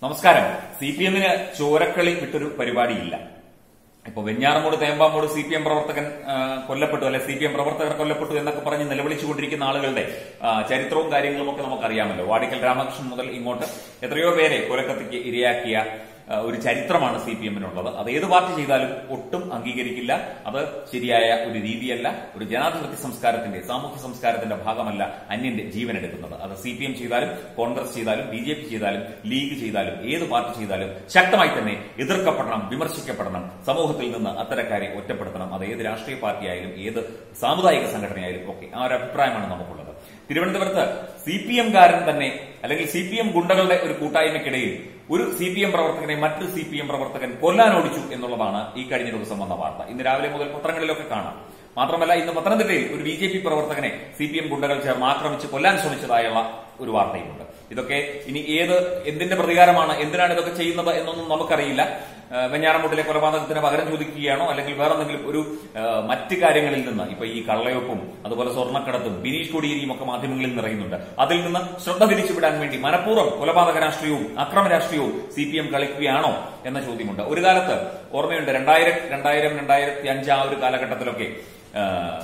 നമസ്കാരം C P എമ്മിന് ചോരക്കളി വിട്ടൊരു പരിപാടിയില്ല ഇപ്പൊ Venjaramoodu Thembamoodu C P M പ്രവർത്തകൻ ആ, കൊല്ലപ്പെട്ടു അല്ലെ സി പി എം പ്രവർത്തകർ കൊല്ലപ്പെട്ടു എന്നൊക്കെ പറഞ്ഞ് നിലവിളിച്ചുകൊണ്ടിരിക്കുന്ന ആളുകളുടെ ആ, ചരിത്രവും കാര്യങ്ങളും ഒക്കെ നമുക്കറിയാമല്ലോ വാടിക്കൽ രാമകൃഷ്ണൻ മുതൽ ഇങ്ങോട്ട് എത്രയോ പേരെ കൊലക്കത്തിക്ക് ഇരയാക്കിയ ആ, ഒരു ചരിത്രമാണ് സി പി എമ്മിനുള്ളത് അത് ഏത് പാർട്ടി ചെയ്താലും ഒട്ടും അംഗീകരിക്കില്ല അത് ശരിയായ ഒരു രീതിയല്ല ഒരു ജനാധിപത്യ സംസ്കാരത്തിന്റെ സാമൂഹ്യ സംസ്കാരത്തിന്റെ ഭാഗമല്ല അന്യന്റെ ജീവൻ എടുക്കുന്നത് അത് സി പി എം ചെയ്താലും കോൺഗ്രസ് ചെയ്താലും ബി ജെ പി ചെയ്താലും ലീഗ് ചെയ്താലും ഏത് പാർട്ടി ചെയ്താലും ശക്തമായി തന്നെ എതിർക്കപ്പെടണം വിമർശിക്കപ്പെടണം സമൂഹത്തിൽ നിന്ന് അത്തരക്കാരെ ഒറ്റപ്പെടുത്തണം അത് ഏത് രാഷ്ട്രീയ പാർട്ടിയായാലും ഏത് സാമുദായിക സംഘടനയായാലും ഒക്കെ ആ ഒരു അഭിപ്രായമാണ് നമുക്കുള്ളത് തിരുവനന്തപുരത്ത് സി പി എംകാരൻ തന്നെ അല്ലെങ്കിൽ സി പി എം ഗുണ്ടകളുടെ ഒരു കൂട്ടായ്മയ്ക്കിടയിൽ ഒരു സി പി എം പ്രവർത്തകനെ മറ്റൊരു സി പി എം പ്രവർത്തകൻ കൊല്ലാനോടിച്ചു എന്നുള്ളതാണ് ഈ കഴിഞ്ഞ ദിവസം വന്ന വാർത്ത ഇന്ന് രാവിലെ മുതൽ പത്രങ്ങളിലൊക്കെ കാണാം മാത്രമല്ല ഇന്ന് പത്തനംതിട്ടയിൽ ഒരു ബി ജെ പി പ്രവർത്തകനെ സി പി എം ഗുണ്ടകൾ ചേർന്ന് ആക്രമിച്ച് കൊല്ലാൻ ശ്രമിച്ചതായുള്ള ഒരു വാർത്തയുമുണ്ട് ഇതൊക്കെ ഇനി ഏത് എന്തിന്റെ പ്രതികാരമാണ് എന്തിനാണ് ഇതൊക്കെ ചെയ്യുന്നത് എന്നൊന്നും നമുക്കറിയില്ല ആ, വെഞ്ഞാറമൂട്ടിലെ കൊലപാതകത്തിന് പകരം ചോദിക്കുകയാണോ അല്ലെങ്കിൽ വേറെ എന്തെങ്കിലും ഒരു ആ, മറ്റ് കാര്യങ്ങളിൽ നിന്ന് ഇപ്പൊ ഈ കള്ളയൊപ്പും അതുപോലെ സ്വർണ്ണക്കടത്തും ബിനീഷ് കൊടിയേരിയും ഒക്കെ മാധ്യമങ്ങളിൽ നിറയുന്നുണ്ട് അതിൽ നിന്ന് ശ്രദ്ധ തിരിച്ചുവിടാൻ വേണ്ടി മനഃപൂർവ്വം കൊലപാതക രാഷ്ട്രീയവും അക്രമ രാഷ്ട്രീയവും സി പി എം കളിക്കുകയാണോ എന്ന ചോദ്യമുണ്ട് ഒരു കാലത്ത് ഓർമ്മയുണ്ട് രണ്ടായിരം രണ്ടായിരം രണ്ടായിരത്തി അഞ്ച് ആ ഒരു കാലഘട്ടത്തിലൊക്കെ ആ,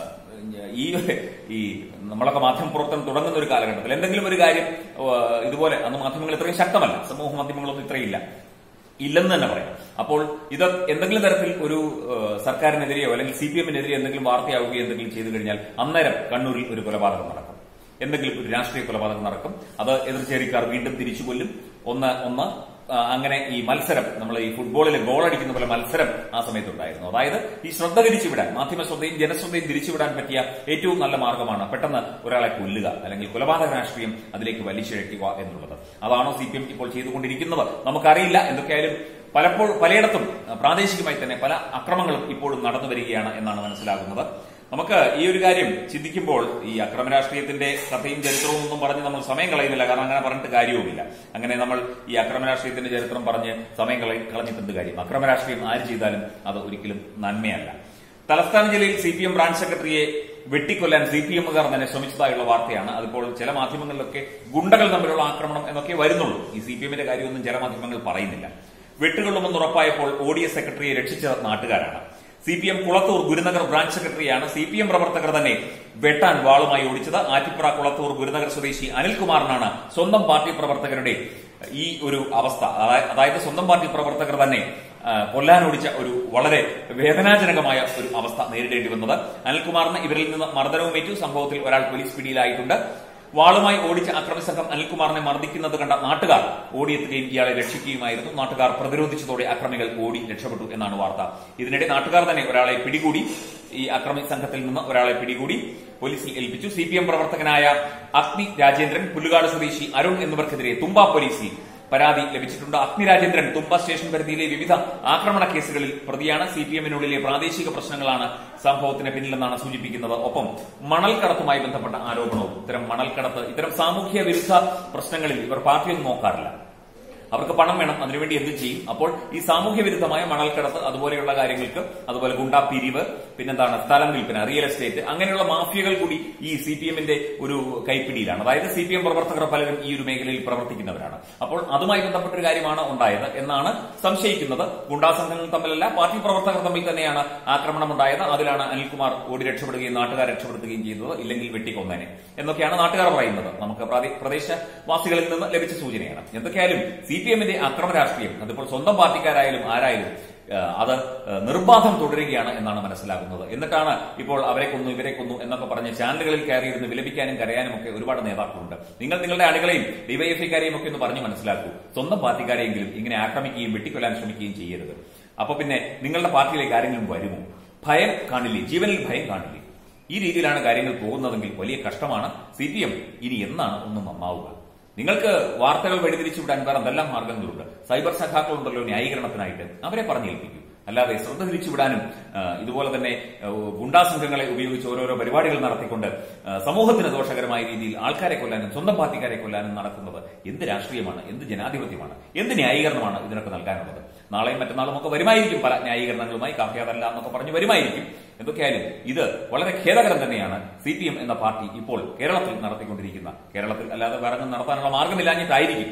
ഈ ഈ നമ്മളൊക്കെ മാധ്യമ പ്രവർത്തനം തുടങ്ങുന്ന ഒരു കാലഘട്ടത്തിൽ എന്തെങ്കിലും ഒരു കാര്യം ആ, ഇതുപോലെ അന്ന് മാധ്യമങ്ങൾ ഇത്രയും ശക്തമല്ല സമൂഹ മാധ്യമങ്ങളൊന്നും ഇത്രയില്ല ഇല്ലെന്ന് തന്നെ പറയാം അപ്പോൾ ഇത് എന്തെങ്കിലും തരത്തിൽ ഒരു ആ, സർക്കാരിനെതിരെയോ അല്ലെങ്കിൽ സി പി എമ്മിനെതിരെ എന്തെങ്കിലും വാർത്തയാവുകയോ എന്തെങ്കിലും ചെയ്തു കഴിഞ്ഞാൽ അന്നേരം കണ്ണൂരിൽ ഒരു കൊലപാതകം നടക്കും എന്തെങ്കിലും ഒരു രാഷ്ട്രീയ കൊലപാതകം നടക്കും അത് എതിർച്ചേരിക്കാർ വീണ്ടും തിരിച്ചു കൊല്ലും ഒന്ന് ഒന്ന് ആ, അങ്ങനെ ഈ മത്സരം നമ്മൾ ഈ ഫുട്ബോളിൽ ഗോൾ അടിക്കുന്ന പോലെ മത്സരം ആ സമയത്തുണ്ടായിരുന്നു അതായത് ഈ ശ്രദ്ധ തിരിച്ചുവിടാൻ മാധ്യമ ശ്രദ്ധയും ജനശ്രദ്ധയും തിരിച്ചുവിടാൻ പറ്റിയ ഏറ്റവും നല്ല മാർഗമാണ് പെട്ടെന്ന് ഒരാളെ കൊല്ലുക അല്ലെങ്കിൽ കൊലപാതക രാഷ്ട്രീയം അതിലേക്ക് വലിച്ചിഴക്കുക എന്നുള്ളത് അതാണോ സി പി എം ഇപ്പോൾ ചെയ്തുകൊണ്ടിരിക്കുന്നത് നമുക്കറിയില്ല എന്തൊക്കെയായാലും പലപ്പോൾ പലയിടത്തും ആ, പ്രാദേശികമായി തന്നെ പല അക്രമങ്ങളും ഇപ്പോഴും നടന്നു വരികയാണ് എന്നാണ് മനസ്സിലാകുന്നത് നമുക്ക് ഈ ഒരു കാര്യം ചിന്തിക്കുമ്പോൾ ഈ അക്രമ രാഷ്ട്രീയത്തിന്റെ കഥയും ചരിത്രവും ഒന്നും പറഞ്ഞ് നമ്മൾ സമയം കളയുന്നില്ല കാരണം അങ്ങനെ പറഞ്ഞിട്ട് കാര്യവുമില്ല അങ്ങനെ നമ്മൾ ഈ അക്രമ രാഷ്ട്രീയത്തിന്റെ ചരിത്രം പറഞ്ഞ് സമയം കളയി കളഞ്ഞിട്ടുണ്ട് കാര്യം അക്രമ രാഷ്ട്രീയം ആര് ചെയ്താലും അത് ഒരിക്കലും നന്മയല്ല തലസ്ഥാന ജില്ലയിൽ സി പി എം ബ്രാഞ്ച് സെക്രട്ടറിയെ വെട്ടിക്കൊല്ലാൻ സി പി എമ്മുകാർ തന്നെ ശ്രമിച്ചതായുള്ള വാർത്തയാണ് അതിപ്പോൾ ചില മാധ്യമങ്ങളിലൊക്കെ ഗുണ്ടകൾ തമ്മിലുള്ള ആക്രമണം എന്നൊക്കെ വരുന്നുള്ളൂ ഈ സി പി എമ്മിന്റെ കാര്യമൊന്നും ചില മാധ്യമങ്ങൾ പറയുന്നില്ല വെട്ടുകൊള്ളുമെന്ന് ഉറപ്പായപ്പോൾ ഒ ഡി എസ് സെക്രട്ടറിയെ രക്ഷിച്ച നാട്ടുകാരാണ് C P M Kulathur Gurunagar branch സെക്രട്ടറിയാണ് സി പി എം പ്രവർത്തകർ തന്നെ വെട്ടാൻ വാളുമായി ഓടിച്ചത് ആറ്റിപ്പുറ കുളത്തൂർ ഗുരുനഗർ സ്വദേശി അനിൽകുമാറിനാണ് സ്വന്തം പാർട്ടി പ്രവർത്തകരുടെ ഈ ഒരു അവസ്ഥ അതായ- അതായത് സ്വന്തം പാർട്ടി പ്രവർത്തകർ തന്നെ ആ, കൊല്ലാനോടിച്ച ഒരു വളരെ വേദനാജനകമായ ഒരു അവസ്ഥ നേരിടേണ്ടി വന്നത് അനിൽകുമാറിന് ഇവരിൽ നിന്ന് മർദ്ദനവുമേറ്റു സംഭവത്തിൽ ഒരാൾ പോലീസ് പിടിയിലായിട്ടുണ്ട് വാളുമായി ഓടിച്ച അക്രമി സംഘം അനിൽകുമാറിനെ മർദ്ദിക്കുന്നത് കണ്ട നാട്ടുകാർ ഓടിയെത്തുകയും ഇയാളെ രക്ഷിക്കുകയുമായിരുന്നു നാട്ടുകാർ പ്രതിരോധിച്ചതോടെ അക്രമികൾ ഓടി രക്ഷപ്പെട്ടു എന്നാണ് വാർത്ത ഇതിനിടെ നാട്ടുകാർ തന്നെ ഒരാളെ പിടികൂടി ഈ അക്രമി സംഘത്തിൽ നിന്ന് ഒരാളെ പിടികൂടി പോലീസിൽ ഏൽപ്പിച്ചു സി പി എം പ്രവർത്തകനായ അഗ്നി രാജേന്ദ്രൻ പുല്ലുകാട് സ്വദേശി അരുൺ എന്നിവർക്കെതിരെ തുമ്പ പോലീസിൽ പരാതി ലഭിച്ചിട്ടുണ്ട് അഗ്നി രാജേന്ദ്രൻ തുമ്പ സ്റ്റേഷൻ പരിധിയിലെ വിവിധ ആക്രമണ കേസുകളിൽ പ്രതിയാണ് സി പി എമ്മിനുള്ളിലെ പ്രാദേശിക പ്രശ്നങ്ങളാണ് സംഭവത്തിന് പിന്നിലെന്നാണ് സൂചിപ്പിക്കുന്നത് ഒപ്പം മണൽക്കടത്തുമായി ബന്ധപ്പെട്ട ആരോപണവും ഇത്തരം മണൽക്കടത്ത് ഇത്തരം സാമൂഹ്യ വിരുദ്ധ പ്രശ്നങ്ങളിൽ ഇവർ പാർട്ടിയൊന്നും നോക്കാറില്ല അവർക്ക് പണം വേണം അതിനുവേണ്ടി എന്തും ചെയ്യും അപ്പോൾ ഈ സാമൂഹ്യ വിരുദ്ധമായ മണൽക്കടത്ത് അതുപോലെയുള്ള കാര്യങ്ങൾക്ക് അതുപോലെ ഗുണ്ടാ പിരിവ് പിന്നെന്താണ് സ്ഥലം വിൽപ്പന റിയൽ എസ്റ്റേറ്റ് അങ്ങനെയുള്ള മാഫിയകൾ കൂടി ഈ സി പി എമ്മിന്റെ ഒരു കൈപ്പിടിയിലാണ് അതായത് സി പി എം പ്രവർത്തകർ പലരും ഈ ഒരു മേഖലയിൽ പ്രവർത്തിക്കുന്നവരാണ് അപ്പോൾ അതുമായി ബന്ധപ്പെട്ട ഒരു കാര്യമാണ് ഉണ്ടായത് എന്നാണ് സംശയിക്കുന്നത് ഗുണ്ടാ സംഘങ്ങൾ തമ്മിലല്ല പാർട്ടി പ്രവർത്തകർ തമ്മിൽ തന്നെയാണ് ആക്രമണം ഉണ്ടായത് അതിലാണ് അനിൽകുമാർ ഓടി രക്ഷപ്പെടുകയും നാട്ടുകാർ രക്ഷപ്പെടുത്തുകയും ചെയ്തത് ഇല്ലെങ്കിൽ വെട്ടിക്കൊന്നേനെ എന്നൊക്കെയാണ് നാട്ടുകാർ പറയുന്നത് നമുക്ക് പ്രാദേ- പ്രദേശവാസികളിൽ നിന്ന് ലഭിച്ച സൂചനയാണ് എന്തൊക്കെയായാലും സി പി എമ്മിന്റെ അക്രമ രാഷ്ട്രീയം അതിപ്പോൾ സ്വന്തം പാർട്ടിക്കാരായാലും ആരായാലും ആ, അത് ആ, നിർബാധം തുടരുകയാണ് എന്നാണ് മനസ്സിലാകുന്നത് എന്നിട്ടാണ് ഇപ്പോൾ അവരെ കൊന്നു ഇവരെ കൊന്നു എന്നൊക്കെ പറഞ്ഞ് ചാനലുകളിൽ കയറിയിരുന്ന് വിലപിക്കാനും കരയാനും ഒക്കെ ഒരുപാട് നേതാക്കളുണ്ട് നിങ്ങൾ നിങ്ങളുടെ അണികളെയും ഡിവൈഎഫ്ഐക്കാരെയും ഒക്കെ ഒന്ന് പറഞ്ഞു മനസ്സിലാക്കൂ സ്വന്തം പാർട്ടിക്കാരെയെങ്കിലും ഇങ്ങനെ ആക്രമിക്കുകയും വെട്ടിക്കൊല്ലാൻ ശ്രമിക്കുകയും ചെയ്യരുത് അപ്പൊ പിന്നെ നിങ്ങളുടെ പാർട്ടിയിലേക്ക് ആരെങ്കിലും വരുമോ ഭയം കാണില്ലേ ജീവനിൽ ഭയം കാണില്ലേ ഈ രീതിയിലാണ് കാര്യങ്ങൾ പോകുന്നതെങ്കിൽ വലിയ കഷ്ടമാണ് സി പി എം ഇനി എന്നാണ് ഒന്ന് നന്നാവുക നിങ്ങൾക്ക് വാർത്തകൾ വഴിതിരിച്ചുവിടാൻ വേറെ എന്തെല്ലാം മാർഗങ്ങളുണ്ട് സൈബർ സഖാക്കളുണ്ടല്ലോ ന്യായീകരണത്തിനായിട്ട് അവരെ പറഞ്ഞേൽപ്പിക്കും അല്ലാതെ ശ്രദ്ധ തിരിച്ചുവിടാനും ആ, ഇതുപോലെ തന്നെ ആ, ഗുണ്ടാ സംഘങ്ങളെ ഉപയോഗിച്ച് ഓരോരോ പരിപാടികൾ നടത്തിക്കൊണ്ട് ആ, സമൂഹത്തിന് ദോഷകരമായ രീതിയിൽ ആൾക്കാരെ കൊല്ലാനും സ്വന്തം പാർട്ടിക്കാരെ കൊല്ലാനും നടക്കുന്നത് എന്ത് രാഷ്ട്രീയമാണ് എന്ത് ജനാധിപത്യമാണ് എന്ത് ന്യായീകരണമാണ് ഇതിനൊക്കെ നൽകാനുള്ളത് നാളെയും മറ്റന്നാളും ഒക്കെ വരുമായിരിക്കും പല ന്യായീകരണങ്ങളുമായി കാഫിയാതല്ല എന്നൊക്കെ പറഞ്ഞ് വരുമായിരിക്കും എന്തൊക്കെയായാലും ഇത് വളരെ ഖേദകരം തന്നെയാണ് സി പി എം എന്ന പാർട്ടി ഇപ്പോൾ കേരളത്തിൽ നടത്തിക്കൊണ്ടിരിക്കുന്ന കേരളത്തിൽ അല്ലാതെ വേറെ ഒന്നും നടത്താനുള്ള മാർഗമില്ലാഞ്ഞിട്ടായിരിക്കും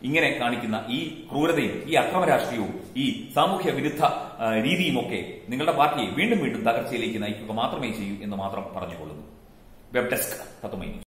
ഇങ്ങനെ കാണിക്കുന്ന ഈ ക്രൂരതയും ഈ അക്രമ രാഷ്ട്രീയവും ഈ സാമൂഹ്യ വിരുദ്ധ ആ, രീതിയുമൊക്കെ നിങ്ങളുടെ പാർട്ടിയെ വീണ്ടും വീണ്ടും തകർച്ചയിലേക്ക് നയിക്കുക മാത്രമേ ചെയ്യൂ എന്ന് മാത്രം പറഞ്ഞുകൊള്ളുന്നു വെബ് ഡെസ്ക് തത്വമൈ ന്യൂസ്